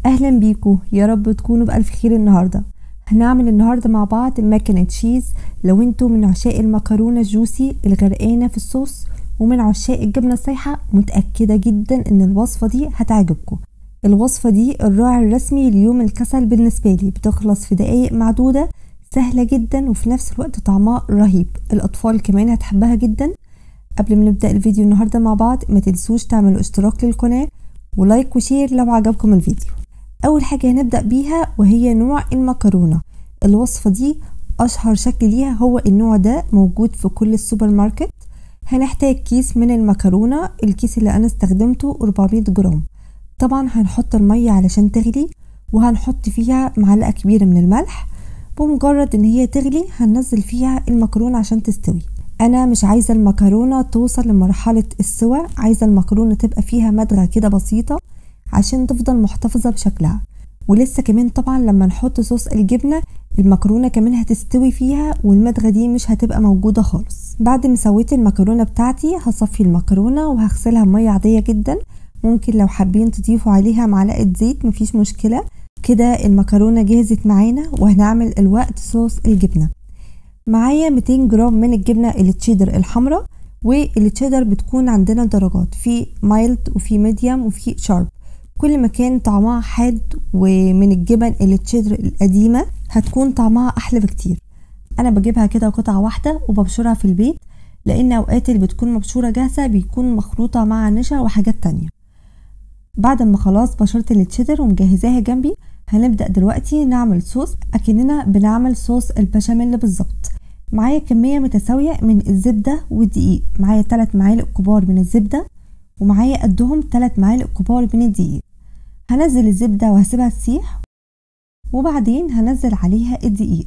اهلا بيكم يا رب تكونوا بالف خير النهارده هنعمل النهارده مع بعض ماكنة تشيز لو انتوا من عشاق المكرونه الجوسي الغرقانه في الصوص ومن عشاق الجبنه السايحه متاكده جدا ان الوصفه دي هتعجبكم الوصفه دي الراعي الرسمي ليوم الكسل بالنسبه لي بتخلص في دقايق معدوده سهله جدا وفي نفس الوقت طعمها رهيب الاطفال كمان هتحبها جدا قبل ما نبدا الفيديو النهارده مع بعض ما تنسوش تعملوا اشتراك للقناه ولايك وشير لو عجبكم الفيديو اول حاجه هنبدا بيها وهي نوع المكرونه الوصفه دي اشهر شكل ليها هو النوع ده موجود في كل السوبر ماركت هنحتاج كيس من المكرونه الكيس اللي انا استخدمته 400 جرام طبعا هنحط الميه علشان تغلي وهنحط فيها معلقه كبيره من الملح بمجرد ان هي تغلي هننزل فيها المكرونه عشان تستوي انا مش عايزه المكرونه توصل لمرحله السوى عايزه المكرونه تبقى فيها مدغه كده بسيطه عشان تفضل محتفظة بشكلها ولسه كمان طبعا لما نحط صوص الجبنة المكرونة كمان هتستوي فيها والمدغة دي مش هتبقى موجودة خالص بعد ما سويت المكرونة بتاعتي هصفي المكرونة وهغسلها بمية عادية جدا ممكن لو حابين تضيفوا عليها معلقة زيت مفيش مشكلة كده المكرونة جهزت معانا وهنعمل الوقت صوص الجبنة معايا 200 جرام من الجبنة التشيدر الحمراء والتشيدر بتكون عندنا درجات في مايلد وفي ميديوم وفي شارب كل ما كان طعمها حاد ومن الجبن اللي تشيدر القديمة هتكون طعمها أحلى بكتير أنا بجيبها كده قطعة واحدة وببشرها في البيت لأن أوقات اللي بتكون مبشورة جاهزة بيكون مخلوطة مع نشا وحاجات تانية بعد ما خلاص بشرت التشيدر ومجهزاها جنبي هنبدأ دلوقتي نعمل صوص أكننا بنعمل صوص البشاميل بالظبط معايا كمية متساوية من الزبدة والدقيق معايا 3 معالق كبار من الزبدة ومعايا قدهم 3 معالق كبار من الدقيق هنزل الزبدة وهسيبها تسيح وبعدين هنزل عليها الدقيق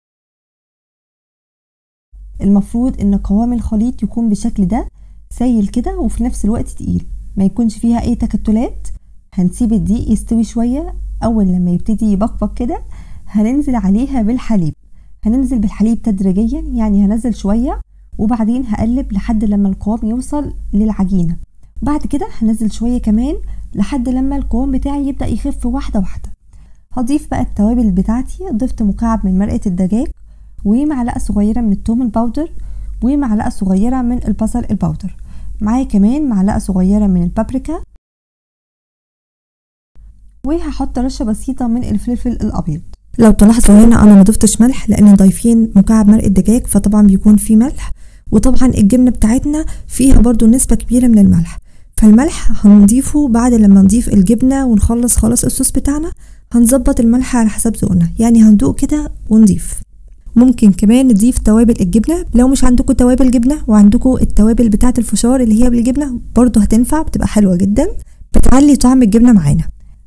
المفروض ان قوام الخليط يكون بالشكل ده سايل كده وفي نفس الوقت تقيل ما يكونش فيها اي تكتلات هنسيب الدقيق يستوي شوية اول لما يبتدي يبقبق كده هننزل عليها بالحليب هننزل بالحليب تدريجيا يعني هنزل شوية وبعدين هقلب لحد لما القوام يوصل للعجينة بعد كده هنزل شوية كمان لحد لما القوام بتاعي يبدأ يخف واحدة واحدة هضيف بقى التوابل بتاعتي ضفت مكعب من مرقة الدجاج ومعلقة صغيرة من التوم الباودر ومعلقة صغيرة من البصل الباودر معايا كمان معلقة صغيرة من البابريكا وهحط رشة بسيطة من الفلفل الأبيض لو تلاحظوا هنا أنا مضفتش ملح لأن ضايفين مكعب مرقة دجاج فطبعا بيكون فيه ملح وطبعا الجبنة بتاعتنا فيها برضو نسبة كبيرة من الملح فالملح هنضيفه بعد لما نضيف الجبنة ونخلص خلاص الصوص بتاعنا هنظبط الملح على حسب ذوقنا يعني هندوق كده ونضيف ممكن كمان نضيف توابل الجبنة لو مش عندكم توابل جبنة وعندكم التوابل بتاعة الفشار اللي هي بالجبنة برضو هتنفع بتبقى حلوة جدا بتعلي طعم الجبنة معانا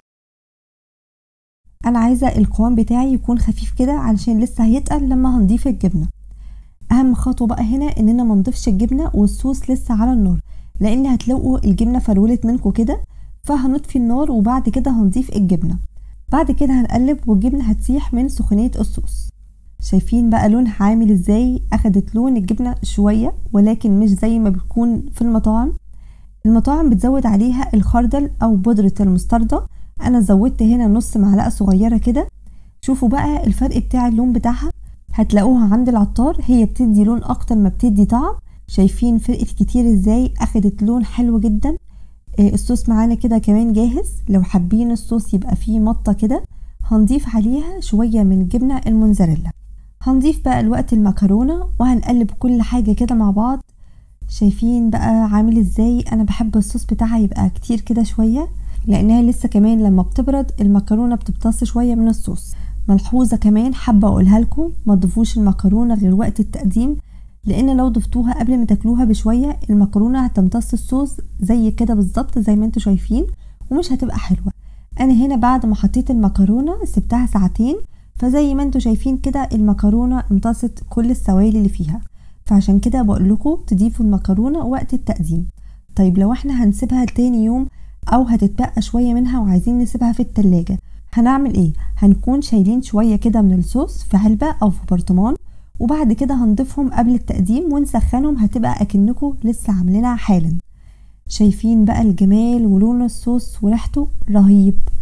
انا عايزة القوام بتاعي يكون خفيف كده علشان لسه هيتقل لما هنضيف الجبنة اهم خطوة بقى هنا اننا ما نضيفش الجبنة والصوص لسه على النار لان هتلاقوا الجبنه فرولت منكم كده فهنطفي النار وبعد كده هنضيف الجبنه بعد كده هنقلب والجبنه هتسيح من سخونيه الصوص شايفين بقى لونها عامل ازاي اخدت لون الجبنه شويه ولكن مش زي ما بتكون في المطاعم المطاعم بتزود عليها الخردل او بودره المستردة انا زودت هنا نص معلقه صغيره كده شوفوا بقى الفرق بتاع اللون بتاعها هتلاقوها عند العطار هي بتدي لون اكتر ما بتدي طعم شايفين فرقت كتير ازاي اخدت لون حلو جدا الصوص معانا كده كمان جاهز لو حابين الصوص يبقى فيه مطه كده هنضيف عليها شويه من الجبنه الموزاريلا هنضيف بقى الوقت المكرونه وهنقلب كل حاجه كده مع بعض شايفين بقى عامل ازاي انا بحب الصوص بتاعها يبقى كتير كده شويه لانها لسه كمان لما بتبرد المكرونه بتمتص شويه من الصوص ملحوظه كمان حابه اقولها لكم ما تضيفوش المكرونه غير وقت التقديم لان لو ضفتوها قبل ما تاكلوها بشويه المكرونه هتمتص الصوص زي كده بالظبط زي ما انتم شايفين ومش هتبقى حلوه انا هنا بعد ما حطيت المكرونه سبتها ساعتين فزي ما انتم شايفين كده المكرونه امتصت كل السوائل اللي فيها فعشان كده بقول لكم تضيفوا المكرونه وقت التقديم طيب لو احنا هنسيبها لتاني يوم او هتتبقى شويه منها وعايزين نسيبها في التلاجة هنعمل ايه هنكون شايلين شويه كده من الصوص في علبه او في برطمان وبعد كده هنضيفهم قبل التقديم ونسخنهم هتبقى اكنكم لسه عاملينها حالا شايفين بقى الجمال ولون الصوص وريحته رهيب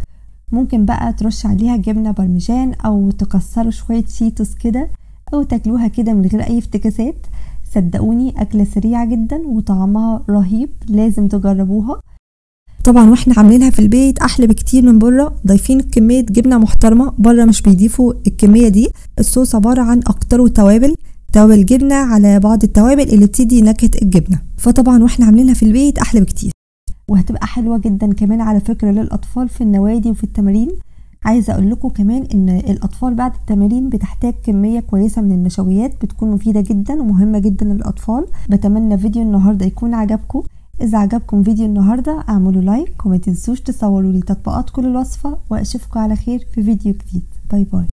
ممكن بقى ترش عليها جبنة برمجان او تكسروا شوية شيتوس كده او تاكلوها كده من غير اي افتكاسات صدقوني اكلة سريعة جدا وطعمها رهيب لازم تجربوها طبعا واحنا عاملينها في البيت احلى بكتير من بره ضايفين كميه جبنه محترمه بره مش بيضيفوا الكميه دي الصوص عباره عن اكتر توابل توابل جبنه على بعض التوابل اللي بتدي نكهه الجبنه فطبعا واحنا عاملينها في البيت احلى بكتير وهتبقى حلوه جدا كمان على فكره للاطفال في النوادي وفي التمارين عايزه اقول لكم كمان ان الاطفال بعد التمارين بتحتاج كميه كويسه من النشويات بتكون مفيده جدا ومهمه جدا للاطفال بتمنى فيديو النهارده يكون عجبكم اذا عجبكم فيديو النهارده اعملوا لايك وما تنسوش تصوروا لي تطبيقات كل الوصفه واشوفكم على خير في فيديو جديد باي باي